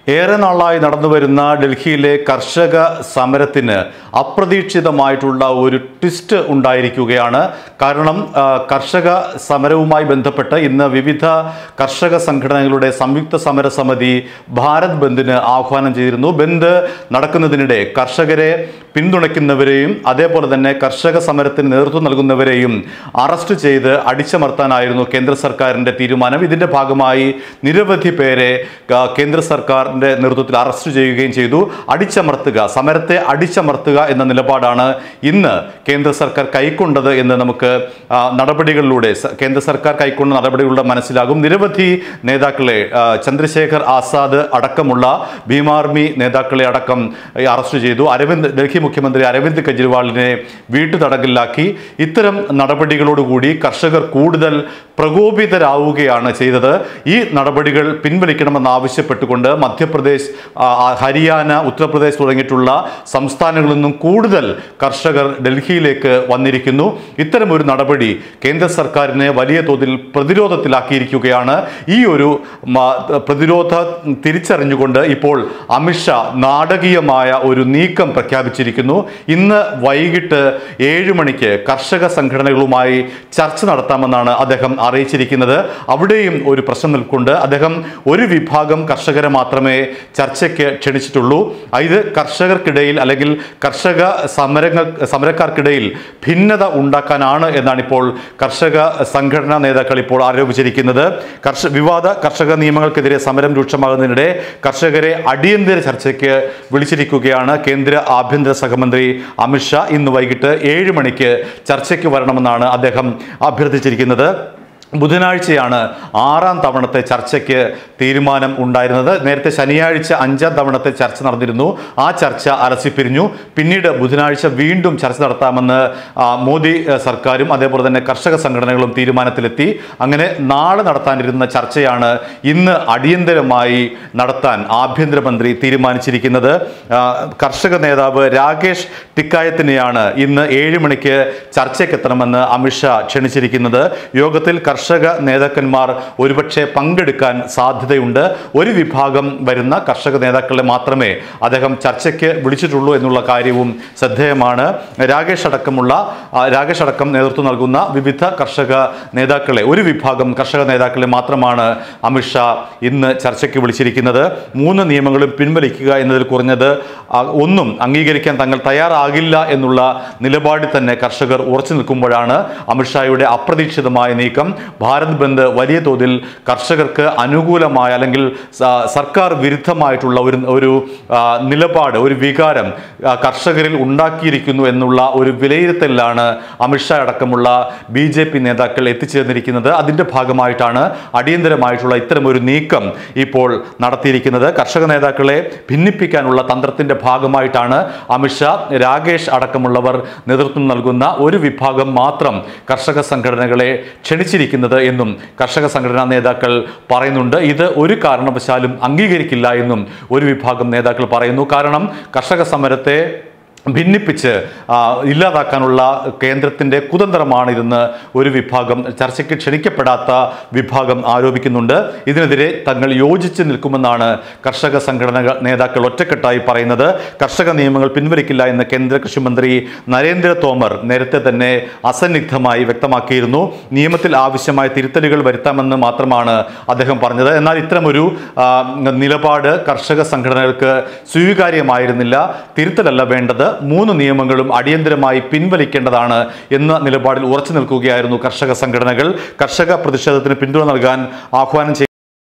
ഏറെ നാളായി നടന്നുവരുന്ന ഡൽഹിയിലെ കർഷക സമരത്തിന് അപ്രതീക്ഷിതമായിട്ടുള്ള ഒരു ട്വിസ്റ്റ് ഉണ്ടായിരിക്കുകയാണ് കാരണം ആ, കർഷക സമരവുമായി ബന്ധപ്പെട്ട് ഇന്ന് വിവിധ കർഷക സംഘടനകളുടെ സംയുക്ത സമര സമിതി ഭാരത് ബന്ദിന് ആഹ്വാനം ചെയ്തിരുന്നു ബന്ദ് നടക്കുന്നതിനിടെ കർഷകരെ പിന്തുണയ്ക്കുന്നവരെയും അതേപോലെ തന്നെ കർഷക സമരത്തിന് നേതൃത്വം നൽകുന്നവരെയും അറസ്റ്റ് ചെയ്ത് അടിച്ചമർത്താനായിരുന്നു കേന്ദ്ര സർക്കാരിന്റെ തീരുമാനം ഇതിന്റെ ഭാഗമായി നിരവധി പേരെ ക- കേന്ദ്ര സർക്കാരിന്റെ നേതൃത്വത്തിൽ അറസ്റ്റ് ചെയ്യുകയും ചെയ്തു അടിച്ചമർത്തുക സമരത്തെ അടിച്ചമർത്തുക എന്ന നിലപാടാണ് ഇന്ന് കേന്ദ്ര സർക്കാർ കൈക്കൊണ്ടത് എന്ന് നമുക്ക് ആ, നടപടികളിലൂടെ സ- കേന്ദ്ര സർക്കാർ കൈക്കൊണ്ട നടപടികളിലൂടെ മനസ്സിലാകും നിരവധി നേതാക്കളെ ആ, ചന്ദ്രശേഖർ ആസാദ് അടക്കമുള്ള ഭീമാർമി നേതാക്കളെ അടക്കം ഈ, അറസ്റ്റ് ചെയ്തു അരവിന്ദ് ഡൽഹി മുഖ്യമന്ത്രി അരവിന്ദ് കെജ്രിവാളിനെ വീട്ടുതടങ്കലിലാക്കി ഇത്തരം നടപടികളോടുകൂടി കർഷകർ കൂടുതൽ പ്രകോപിതരാവുകയാണ് ചെയ്തത് ഈ നടപടികൾ പിൻവലിക്കണമെന്ന് ആവശ്യപ്പെട്ടുകൊണ്ട് മധ്യപ്രദേശ് ആ, ആ, ഹരിയാന ഉത്തർപ്രദേശ് തുടങ്ങിയിട്ടുള്ള സംസ്ഥാനങ്ങളിൽ നിന്നും കൂടുതൽ കർഷകർ ഡൽഹിയിലേക്ക് വന്നിരിക്കുന്നു ഇത്തരമൊരു നടപടി കേന്ദ്ര സർക്കാരിനെ വലിയ തോതിൽ പ്രതിരോധത്തിലാക്കിയിരിക്കുകയാണ് ഈ ഒരു മ- പ്രതിരോധ തിരിച്ചറിഞ്ഞുകൊണ്ട് ഇപ്പോൾ അമിത്ഷാ നാടകീയമായ ഒരു നീക്കം പ്രഖ്യാപിച്ചിരിക്കുന്നു ഇന്ന് വൈകിട്ട് ഏഴ് മണിക്ക് കർഷക സംഘടനകളുമായി ചർച്ച നടത്താമെന്നാണ് അദ്ദേഹം അറിയിച്ചിരിക്കുന്നത് അവിടെയും ഒരു പ്രശ്നം നിൽക്കൊണ്ട് അദ്ദേഹം ഒരു വിഭാഗം കർഷകരെ മാത്രമേ ചർച്ചയ്ക്ക് ക്ഷണിച്ചിട്ടുള്ളൂ ഇത് കർഷകർക്കിടയിൽ അല്ലെങ്കിൽ കർഷക സമരങ്ങൾ സമരക്കാർക്കിടയിൽ ഭിന്നത ഉണ്ടാക്കാനാണ് എന്നാണ് ഇപ്പോൾ കർഷക സംഘടനാ നേതാക്കൾ ഇപ്പോൾ ആരോപിച്ചിരിക്കുന്നത് കർഷ വിവാദ കർഷക നിയമങ്ങൾക്കെതിരെ സമരം രൂക്ഷമാകുന്നതിനിടെ കർഷകരെ അടിയന്തര ചർച്ചയ്ക്ക് വിളിച്ചിരിക്കുകയാണ് കേന്ദ്ര ആഭ്യന്തര സഹമന്ത്രി അമിത്ഷാ ഇന്ന് വൈകിട്ട് ഏഴ് മണിക്ക് ചർച്ചയ്ക്ക് വരണമെന്നാണ് അദ്ദേഹം അഭ്യർത്ഥിച്ചിരിക്കുന്നത് ബുധനാഴ്ചയാണ് ആറാം തവണത്തെ ചർച്ചയ്ക്ക് തീരുമാനം ഉണ്ടായിരുന്നത് നേരത്തെ ശനിയാഴ്ച അഞ്ചാം തവണത്തെ ചർച്ച നടന്നിരുന്നു ആ ചർച്ച അലസിപ്പിരിഞ്ഞു പിന്നീട് ബുധനാഴ്ച വീണ്ടും ചർച്ച നടത്താമെന്ന് ആ, മോദി ആ, സർക്കാരും അതേപോലെ തന്നെ കർഷക സംഘടനകളും തീരുമാനത്തിലെത്തി അങ്ങനെ നാളെ നടത്താനിരുന്ന ചർച്ചയാണ് ഇന്ന് അടിയന്തരമായി നടത്താൻ ആഭ്യന്തരമന്ത്രി തീരുമാനിച്ചിരിക്കുന്നത് ആ, കർഷക നേതാവ് രാകേഷ് ടിക്കായത്തിനെയാണ് ഇന്ന് ഏഴ് മണിക്ക് ചർച്ചയ്ക്കെത്തണമെന്ന് അമിത്ഷാ ക്ഷണിച്ചിരിക്കുന്നത് യോഗത്തിൽ കർഷക നേതാക്കന്മാർ ഒരുപക്ഷെ പങ്കെടുക്കാൻ സാധ്യതയുണ്ട് ഒരു വിഭാഗം വരുന്ന കർഷക നേതാക്കളെ മാത്രമേ അദ്ദേഹം ചർച്ചയ്ക്ക് വിളിച്ചിട്ടുള്ളൂ എന്നുള്ള കാര്യവും ശ്രദ്ധേയമാണ് രാകേഷ് അടക്കമുള്ള ആ, രാകേഷ് അടക്കം നേതൃത്വം നൽകുന്ന വിവിധ കർഷക നേതാക്കളെ ഒരു വിഭാഗം കർഷക നേതാക്കളെ മാത്രമാണ് അമിത്ഷാ ഇന്ന് ചർച്ചയ്ക്ക് വിളിച്ചിരിക്കുന്നത് മൂന്ന് നിയമങ്ങളും പിൻവലിക്കുക എന്നതിൽ കുറഞ്ഞത് ആ, ഒന്നും അംഗീകരിക്കാൻ തങ്ങൾ തയ്യാറാകില്ല എന്നുള്ള നിലപാടിൽ തന്നെ കർഷകർ ഉറച്ചു നിൽക്കുമ്പോഴാണ് അമിത്ഷായുടെ അപ്രതീക്ഷിതമായ നീക്കം ഭാരത് ബന്ദ് വലിയ തോതിൽ കർഷകർക്ക് അനുകൂലമായ അല്ലെങ്കിൽ സ- സർക്കാർ വിരുദ്ധമായിട്ടുള്ള ഒരു ഒരു ആ, നിലപാട് ഒരു വികാരം ആ, കർഷകരിൽ ഉണ്ടാക്കിയിരിക്കുന്നു എന്നുള്ള ഒരു വിലയിരുത്തലിലാണ് അമിത്ഷാ അടക്കമുള്ള ബി ജെ പി നേതാക്കൾ എത്തിച്ചേർന്നിരിക്കുന്നത് അതിന്റെ ഭാഗമായിട്ടാണ് അടിയന്തരമായിട്ടുള്ള ഇത്തരം ഒരു നീക്കം ഇപ്പോൾ നടത്തിയിരിക്കുന്നത് കർഷക നേതാക്കളെ ഭിന്നിപ്പിക്കാനുള്ള തന്ത്രത്തിന്റെ ഭാഗമായിട്ടാണ് അമിത്ഷാ രാകേഷ് അടക്കമുള്ളവർ നേതൃത്വം നൽകുന്ന ഒരു വിഭാഗം മാത്രം കർഷക സംഘടനകളെ ക്ഷണിച്ചിരിക്കുന്നത് എന്നും കർഷക സംഘടനാ നേതാക്കൾ പറയുന്നുണ്ട് ഇത് ഒരു കാരണവശാലും അംഗീകരിക്കില്ല എന്നും ഒരു വിഭാഗം നേതാക്കൾ പറയുന്നു കാരണം കർഷക സമരത്തെ ഭിന്നിപ്പിച്ച് ആ, ഇല്ലാതാക്കാനുള്ള കേന്ദ്രത്തിന്റെ കുതന്ത്രമാണ് ഇതെന്ന് ഒരു വിഭാഗം ചർച്ചയ്ക്ക് ക്ഷണിക്കപ്പെടാത്ത വിഭാഗം ആരോപിക്കുന്നുണ്ട് ഇതിനെതിരെ തങ്ങൾ യോജിച്ച് നിൽക്കുമെന്നാണ് കർഷക സംഘടന നേതാക്കൾ ഒറ്റക്കെട്ടായി പറയുന്നത് കർഷക നിയമങ്ങൾ പിൻവലിക്കില്ല എന്ന് കേന്ദ്ര കൃഷിമന്ത്രി നരേന്ദ്ര തോമർ നേരത്തെ തന്നെ അസന്നിഗ്ധമായി വ്യക്തമാക്കിയിരുന്നു നിയമത്തിൽ ആവശ്യമായ തിരുത്തലുകൾ വരുത്താമെന്ന് മാത്രമാണ് അദ്ദേഹം പറഞ്ഞത് എന്നാൽ ഇത്തരമൊരു ആ, നിലപാട് കർഷക സംഘടനകൾക്ക് സ്വീകാര്യമായിരുന്നില്ല തിരുത്തലല്ല വേണ്ടത് മൂന്ന് നിയമങ്ങളും അടിയന്തരമായി പിൻവലിക്കേണ്ടതാണ് എന്ന നിലപാടിൽ ഉറച്ചു നിൽക്കുകയായിരുന്നു കർഷക സംഘടനകൾ കർഷക പ്രതിഷേധത്തിന് പിന്തുണ നൽകാൻ ആഹ്വാനം ചെയ്തു